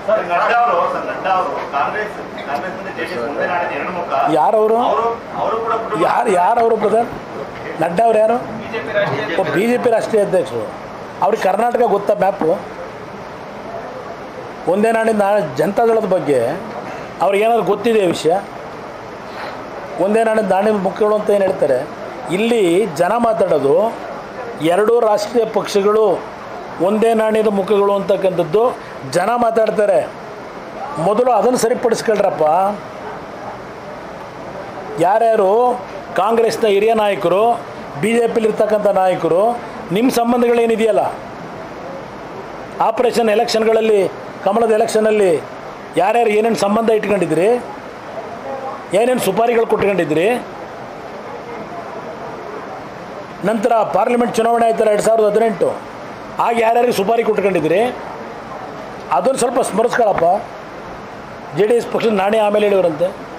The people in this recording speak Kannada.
ಸರ್ ನಡ್ಡಾ ಅವರು ಸರ್ ನಡ್ಡಾ ಅವರು ಕಾಂಗ್ರೆಸ್ ಕಾಂಗ್ರೆಸ್ ಮತ್ತು ಜೆಡಿಎಸ್ ಮುಂದೆ ನಾಡಿದ ಎರಡು ಮುಖ ಯಾರವರು ಅವರು ಅವರು ಕೂಡ ಕುಟುಂಬ ಯಾರು ಯಾರು ಅವರು ಬ್ರದರ್ ನಡ್ಡಾ ಅವ್ರು ಯಾರು ಬಿಜೆಪಿ ರಾಷ್ಟ್ರೀಯ ಬಿ ಜೆ ಪಿ ರಾಷ್ಟ್ರೀಯ ಅಧ್ಯಕ್ಷರು ಅವ್ರಿಗೆ ಕರ್ನಾಟಕ ಗೊತ್ತಾ ಮ್ಯಾಪು ಒಂದೇ ನಾಡಿನ ನಾ ಜನತಾದಳದ ಬಗ್ಗೆ ಅವ್ರಿಗೇನಾದ್ರು ಗೊತ್ತಿದೆ ಈ ವಿಷಯ ಒಂದೇ ನಾಡಿನ ನಾಡಿನ ಮುಖ್ಯಗಳು ಅಂತ ಏನು ಹೇಳ್ತಾರೆ ಇಲ್ಲಿ ಜನ ಮಾತಾಡೋದು ಎರಡೂ ರಾಷ್ಟ್ರೀಯ ಪಕ್ಷಗಳು ಒಂದೇ ನಾಣ್ಯದ ಮುಖಗಳು ಅಂತಕ್ಕಂಥದ್ದು ಜನ ಮಾತಾಡ್ತಾರೆ ಮೊದಲು ಅದನ್ನು ಸರಿಪಡಿಸ್ಕೊಳ್ರಪ್ಪ ಯಾರ್ಯಾರು ಕಾಂಗ್ರೆಸ್ನ ಹಿರಿಯ ನಾಯಕರು ಬಿ ಜೆ ಪಿಲಿರ್ತಕ್ಕಂಥ ನಾಯಕರು ನಿಮ್ಮ ಸಂಬಂಧಗಳೇನಿದೆಯಲ್ಲ ಆಪರೇಷನ್ ಎಲೆಕ್ಷನ್ಗಳಲ್ಲಿ ಕಮಲದ ಎಲೆಕ್ಷನಲ್ಲಿ ಯಾರ್ಯಾರು ಏನೇನು ಸಂಬಂಧ ಇಟ್ಕೊಂಡಿದ್ರಿ ಏನೇನು ಸುಪಾರಿಗಳು ಕೊಟ್ಕೊಂಡಿದ್ರಿ ನಂತರ ಪಾರ್ಲಿಮೆಂಟ್ ಚುನಾವಣೆ ಆಯ್ತಲ್ಲ ಎರಡು ಸಾವಿರದ ಹದಿನೆಂಟು ಆಗ ಯಾರ್ಯಾರಿಗೆ ಸುಪಾರಿ ಕೊಟ್ಕೊಂಡಿದ್ರಿ ಅದನ್ನು ಸ್ವಲ್ಪ ಸ್ಮರಿಸ್ಕೊಳಪ್ಪ ಜೆ ಡಿ ಎಸ್ ಪಕ್ಷದ ನಾಣೆ ಆಮೇಲೆ ಹೇಳಿವ್ರಂತೆ